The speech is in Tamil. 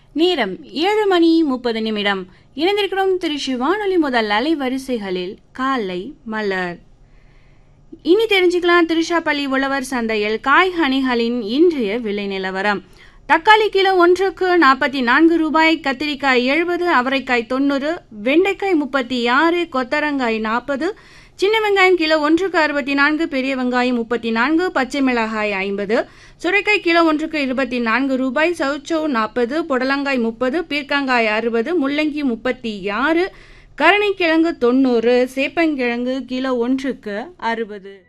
நேரம் ஏழு மணி முப்பது நிமிடம் இணைந்திருக்கிறோம் திருச்சி வானொலி முதல் அலைவரிசைகளில் காலை மலர் இனி தெரிஞ்சுக்கலாம் திருச்சாப்பள்ளி உழவர் சந்தையில் காய்கனிகளின் இன்றைய விலை நிலவரம் தக்காளி கிலோ ஒன்றுக்கு நாற்பத்தி நான்கு ரூபாய் கத்திரிக்காய் எழுபது அவரைக்காய் தொண்ணூறு வெண்டைக்காய் முப்பத்தி ஆறு கொத்தரங்காய் நாற்பது சின்ன வெங்காயம் கிலோ ஒன்றுக்கு அறுபத்தி நான்கு பெரிய வெங்காயம் முப்பத்தி நான்கு பச்சை மிளகாய் ஐம்பது சுரைக்காய் கிலோ ஒன்றுக்கு இருபத்தி நான்கு ரூபாய் சவுச்சோ நாற்பது புடலங்காய் முப்பது பீர்க்கங்காய் அறுபது முள்ளங்கி முப்பத்தி ஆறு கரணிக்கிழங்கு தொண்ணூறு சேப்பங்கிழங்கு கிலோ ஒன்றுக்கு அறுபது